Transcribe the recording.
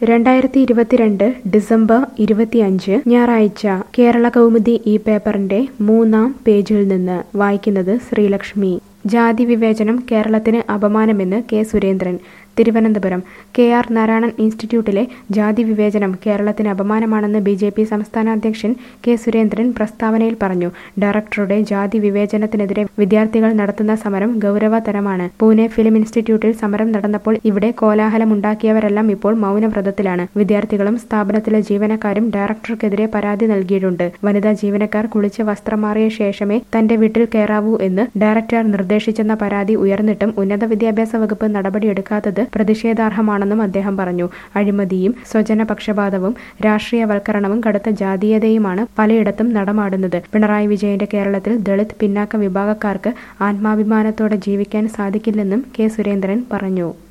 രണ്ടായിരത്തി ഇരുപത്തിരണ്ട് ഡിസംബർ ഇരുപത്തിയഞ്ച് ഞായറാഴ്ച കേരള കൗമുദി ഈ പേപ്പറിന്റെ മൂന്നാം പേജിൽ നിന്ന് വായിക്കുന്നത് ശ്രീലക്ഷ്മി ജാതി വിവേചനം കേരളത്തിന് അപമാനമെന്ന് K Surendran Thiruvananthapuram K R Narayanan ഇൻസ്റ്റിറ്റ്യൂട്ടിലെ ജാതി വിവേചനം കേരളത്തിന് അപമാനമാണെന്ന് ബി ജെ പി സംസ്ഥാന അധ്യക്ഷൻ കെ സുരേന്ദ്രൻ പ്രസ്താവനയിൽ പറഞ്ഞു ഡയറക്ടറുടെ ജാതി വിവേചനത്തിനെതിരെ വിദ്യാർത്ഥികൾ നടത്തുന്ന സമരം ഗൗരവതരമാണ് പൂനെ ഫിലിം ഇൻസ്റ്റിറ്റ്യൂട്ടിൽ സമരം നടന്നപ്പോൾ ഇവിടെ കോലാഹലമുണ്ടാക്കിയവരെല്ലാം ഇപ്പോൾ മൗനവ്രതത്തിലാണ് വിദ്യാർത്ഥികളും സ്ഥാപനത്തിലെ ജീവനക്കാരും ഡയറക്ടർക്കെതിരെ പരാതി നൽകിയിട്ടുണ്ട് വനിതാ ജീവനക്കാർ കുളിച്ച് വസ്ത്രം മാറിയ ശേഷമേ തന്റെ വീട്ടിൽ കയറാവൂ എന്ന് ഡയറക്ടർ നിർദ്ദേശിച്ചെന്ന പരാതി ഉയർന്നിട്ടും ഉന്നത വിദ്യാഭ്യാസ വകുപ്പ് നടപടിയെടുക്കാത്തത് പ്രതിഷേധാർഹമാണെന്നും അദ്ദേഹം പറഞ്ഞു അഴിമതിയും സ്വജനപക്ഷപാതവും രാഷ്ട്രീയവൽക്കരണവും കടുത്ത ജാതീയതയുമാണ് പലയിടത്തും നടമാടുന്നത് പിണറായി വിജയന്റെ കേരളത്തിൽ ദളിത് പിന്നാക്ക വിഭാഗക്കാർക്ക് ആത്മാഭിമാനത്തോടെ ജീവിക്കാൻ സാധിക്കില്ലെന്നും കെ സുരേന്ദ്രൻ പറഞ്ഞു